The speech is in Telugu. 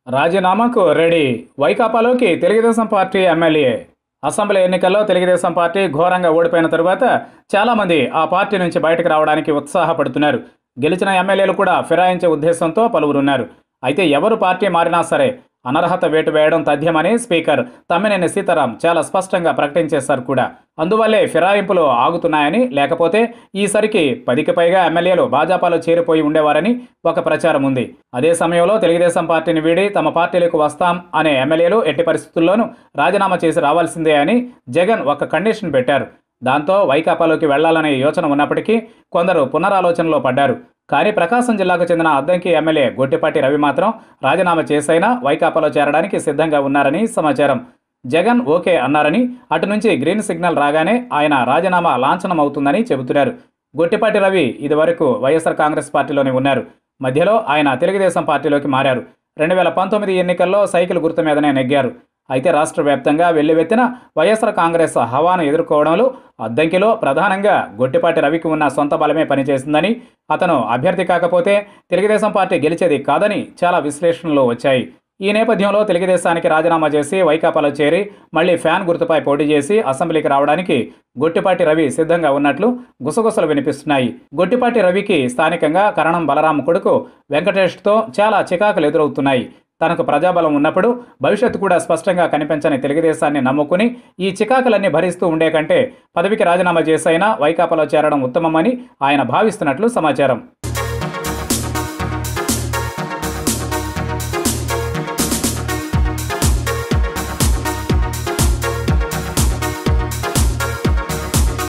రాజీనామాకు రెడీ వైకాపాలోకి తెలుగుదేశం పార్టీ ఎమ్మెల్యే అసెంబ్లీ ఎన్నికల్లో తెలుగుదేశం పార్టీ ఘోరంగా ఓడిపోయిన తరువాత చాలామంది ఆ పార్టీ నుంచి బయటకు రావడానికి ఉత్సాహపడుతున్నారు గెలిచిన ఎమ్మెల్యేలు కూడా ఫిరాయించే ఉద్దేశంతో పలువురున్నారు అయితే ఎవరు పార్టీ మారినా సరే అనర్హత వేటు వేయడం తథ్యమని స్పీకర్ తమ్మినేని సీతారాం చాలా స్పష్టంగా ప్రకటించేశారు కూడా అందువల్లే ఫిరాయింపులు ఆగుతున్నాయని లేకపోతే ఈసరికి పదికి పైగా ఎమ్మెల్యేలు భాజపాలో చేరిపోయి ఉండేవారని ఒక ప్రచారం ఉంది అదే సమయంలో తెలుగుదేశం పార్టీని వీడి తమ పార్టీలకు వస్తాం అనే ఎమ్మెల్యేలు ఎట్టి పరిస్థితుల్లోనూ రాజీనామా చేసి రావాల్సిందే అని జగన్ ఒక కండిషన్ పెట్టారు దాంతో వైకాపాలోకి వెళ్లాలనే యోచన ఉన్నప్పటికీ కొందరు పునరాలోచనలో పడ్డారు కానీ ప్రకాశం జిల్లాకు చెందిన అద్దంకి ఎమ్మెల్యే గొట్టిపాటి రవి మాత్రం రాజీనామా చేసైనా వైకాపాలో చేరడానికి సిద్ధంగా ఉన్నారని సమాచారం జగన్ ఓకే అన్నారని అటు నుంచి గ్రీన్ సిగ్నల్ రాగానే ఆయన రాజీనామా లాంఛనం అవుతుందని చెబుతున్నారు గొట్టిపాటి రవి ఇదివరకు వైఎస్ఆర్ కాంగ్రెస్ పార్టీలోనే ఉన్నారు మధ్యలో ఆయన తెలుగుదేశం పార్టీలోకి మారారు రెండు వేల పంతొమ్మిది ఎన్నికల్లో సైకిల్ గుర్తు మీదనే నెగ్గారు అయితే రాష్ట్ర వ్యాప్తంగా వెల్లువెత్తిన వైఎస్ఆర్ కాంగ్రెస్ హవాను ఎదుర్కోవడంలో అద్దంకిలో ప్రధానంగా గొట్టిపాటి రవికి ఉన్న సొంత బలమే పనిచేసిందని అతను అభ్యర్థి కాకపోతే తెలుగుదేశం పార్టీ గెలిచేది కాదని చాలా విశ్లేషణలు వచ్చాయి ఈ నేపథ్యంలో తెలుగుదేశానికి రాజీనామా చేసి వైకాపాలో చేరి మళ్లీ ఫ్యాన్ గుర్తుపై పోటీ చేసి అసెంబ్లీకి రావడానికి గొట్టిపాటి రవి సిద్ధంగా ఉన్నట్లు గుసగుసలు వినిపిస్తున్నాయి గొట్టిపాటి రవికి స్థానికంగా కరణం బలరాం కొడుకు వెంకటేష్తో చాలా చికాకులు ఎదురవుతున్నాయి తనకు ప్రజాబలం ఉన్నప్పుడు భవిష్యత్తు కూడా స్పష్టంగా కనిపించని తెలుగుదేశాన్ని నమ్ముకుని ఈ చికాకులన్నీ భరిస్తూ ఉండే కంటే పదవికి రాజీనామా చేసైనా వైకాపాలో చేరడం ఉత్తమమని ఆయన భావిస్తున్నట్లు సమాచారం